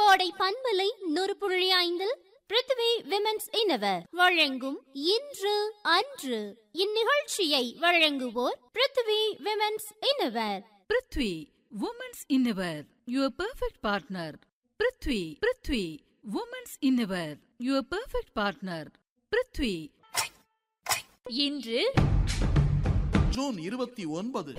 கோடை பண்பலை நூறு புள்ளி ஐந்தில் பிருத்திவி விமென்ஸ் இனவர் வழங்கும் இன்று அன்று இந்நிகழ்ச்சியை வழங்குவோர் Prithvi women's innerwear Prithvi women's innerwear your perfect partner Prithvi Prithvi women's innerwear your perfect partner Prithvi இன்று ஜூன் இருபத்தி ஒன்பது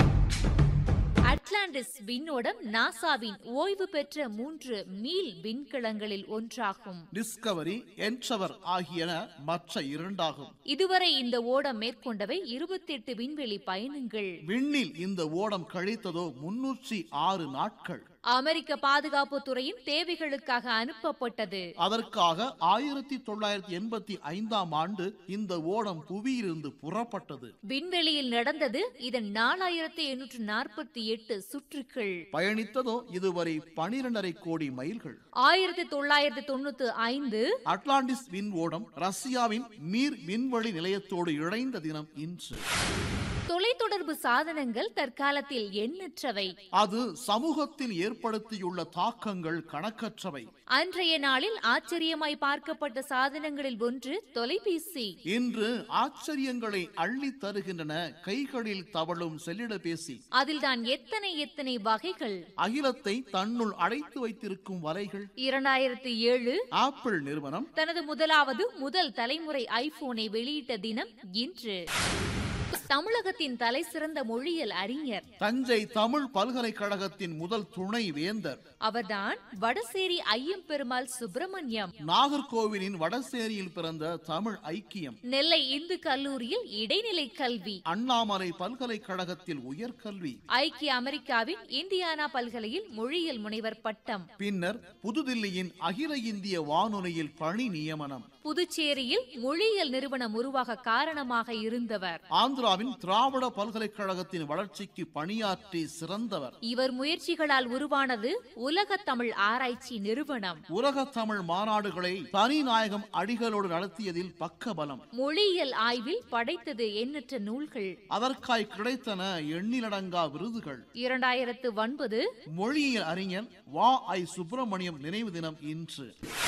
அட்லாண்டிஸ் விண்ணோடம் நாசாவின் ஓய்வு பெற்ற மூன்று மீள் விண்கலங்களில் ஒன்றாகும் டிஸ்கவரி என்ஷவர் ஆகியன மற்ற இரண்டாகும் இதுவரை இந்த ஓடம் மேற்கொண்டவை இருபத்தி எட்டு விண்வெளி பயணங்கள் விண்ணில் இந்த ஓடம் கழித்ததோ முன்னூற்றி ஆறு நாட்கள் அமெரிக்க பாதுகாப்பு துறையின் தேவைகளுக்காக அனுப்பப்பட்டது அதற்காக ஆயிரத்தி தொள்ளாயிரத்தி எண்பத்தி ஐந்தாம் ஆண்டு இந்த ஓடம் புவியிலிருந்து புறப்பட்டது விண்வெளியில் நடந்தது இதன் நாலாயிரத்தி எண்ணூற்று நாற்பத்தி எட்டு சுற்றுக்கள் பயணித்ததோ இதுவரை பனிரெண்டரை கோடி மைல்கள் ஆயிரத்தி தொள்ளாயிரத்தி தொண்ணூத்தி ஐந்து அட்லாண்டிஸ் விண் ஓடம் ரஷ்யாவின் மீர் விண்வெளி நிலையத்தோடு இணைந்த தினம் இன்று தொலைத்தொடர்பு சாதனங்கள் தற்காலத்தில் எண்ணற்றவை அது சமூகத்தில் ஏற்படுத்தியுள்ள தாக்கங்கள் கணக்கற்றவை அன்றைய நாளில் ஆச்சரியமாய் பார்க்கப்பட்ட சாதனங்களில் ஒன்று தொலைபேசி இன்று ஆச்சரியங்களை அள்ளித் தருகின்றன கைகளில் தவழும் செல்லிடபேசி அதில்தான் எத்தனை எத்தனை வகைகள் அகிலத்தை தன்னுள் அடைத்து வைத்திருக்கும் வலைகள் இரண்டாயிரத்தி ஏழு ஆப்பிள் நிறுவனம் தனது முதலாவது முதல் தலைமுறை ஐபோனை வெளியிட்ட தினம் இன்று தமிழகத்தின் தலை சிறந்த மொழியியல் அறிஞர் தஞ்சை தமிழ் பல்கலைக்கழகத்தின் முதல் துணை வேந்தர் அவர்தான் வடசேரி ஐயம்பெருமாள் சுப்பிரமணியம் நாகர்கோவிலின் வடசேரியில் பிறந்த தமிழ் ஐக்கியம் நெல்லை இந்து கல்லூரியில் இடைநிலை கல்வி அண்ணாமலை பல்கலைக்கழகத்தில் உயர்கல்வி ஐக்கிய அமெரிக்காவின் இந்தியானா பல்கலையில் மொழியியல் முனைவர் பட்டம் பின்னர் புதுதில்லியின் அகில இந்திய வானொலியில் பணி நியமனம் புதுச்சேரியில் மொழியியல் நிறுவனம் உருவாக காரணமாக இருந்தவர் ஆந்திராவின் திராவிட பல்கலைக்கழகத்தின் வளர்ச்சிக்கு பணியாற்றி சிறந்தவர் இவர் முயற்சிகளால் உருவானது உலக தமிழ் ஆராய்ச்சி நிறுவனம் உலக தமிழ் மாநாடுகளை தனிநாயகம் அடிகளோடு நடத்தியதில் பக்கபலம் மொழியியல் ஆய்வில் படைத்தது எண்ணற்ற நூல்கள் அதற்காய் கிடைத்தன எண்ணிலடங்கா விருதுகள் இரண்டாயிரத்து ஒன்பது மொழியியல் அறிஞர் வா ஐ சுப்பிரமணியம் நினைவு தினம் இன்று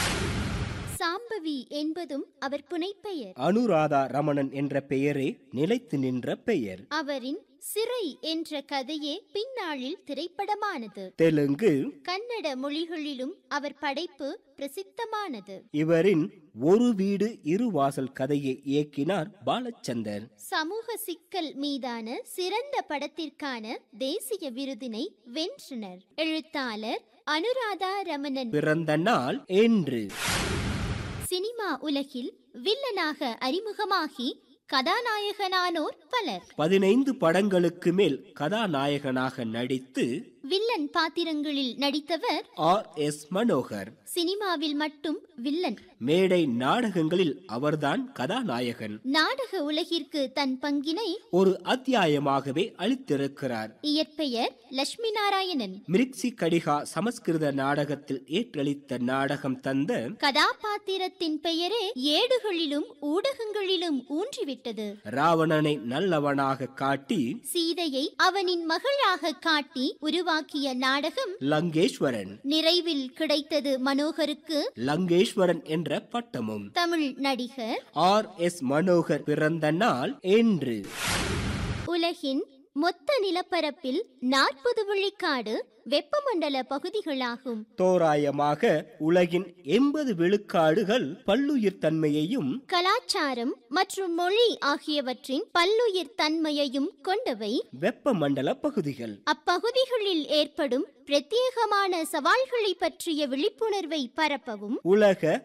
சாம்பவி என்பதும் அவர் புனைப்பெயர் அனுராதா ரமணன் என்ற பெயரே நிலைத்து நின்ற பெயர் அவரின் சிறை என்ற கதையே பின்னாளில் திரைப்படமானது தெலுங்கு கன்னட மொழிகளிலும் அவர் படைப்பு பிரசித்தமானது இவரின் ஒரு வீடு இரு வாசல் கதையை இயக்கினார் பாலச்சந்தர் சமூக சிக்கல் மீதான சிறந்த படத்திற்கான தேசிய விருதினை வென்றனர் எழுத்தாளர் அனுராதா ரமணன் பிறந்த நாள் என்று சினிமா உலகில் வில்லனாக அறிமுகமாகி கதாநாயகனானோர் பலர் பதினைந்து படங்களுக்கு மேல் கதாநாயகனாக நடித்து வில்லன் பாத்திரங்களில் நடித்தவர் ஆர் எஸ் மனோகர் சினிமாவில் மட்டும் வில்லன் மேடை நாடகங்களில் அவர்தான் கதாநாயகன் நாடக உலகிற்கு தன் பங்கினை ஒரு அத்தியாயமாகவே அளித்திருக்கிறார் இயற்பெயர் லட்சுமி நாராயணன் மிர்க்சி கடிகா சமஸ்கிருத நாடகத்தில் ஏற்றளித்த நாடகம் தந்த கதாபாத்திரத்தின் பெயரே ஏடுகளிலும் ஊடகங்களிலும் ஊன்றிவிட்டது ராவணனை நல்லவனாக காட்டி சீதையை அவனின் மகளாக காட்டி உருவாக்கிய நாடகம் லங்கேஸ்வரன் நிறைவில் கிடைத்தது மனோகருக்கு லங்கேஸ்வரன் என்ற பட்டமும் தமிழ் நடிகர் ஆர் எஸ் மனோகர் பிறந்த நாள் என்று உலகின் மொத்த நிலப்பரப்பில் நாற்பது விழுக்காடு வெப்பமண்டல பகுதிகளாகும் தோராயமாக உலகின் எண்பது விழுக்காடுகள் பல்லுயிர் தன்மையையும் கலாச்சாரம் மற்றும் மொழி ஆகியவற்றின் பல்லுயிர் தன்மையையும் கொண்டவை வெப்பமண்டல பகுதிகள் அப்பகுதிகளில் ஏற்படும் பிரத்யேகமான சவால்களை பற்றிய விழிப்புணர்வை பரப்பவும் உலக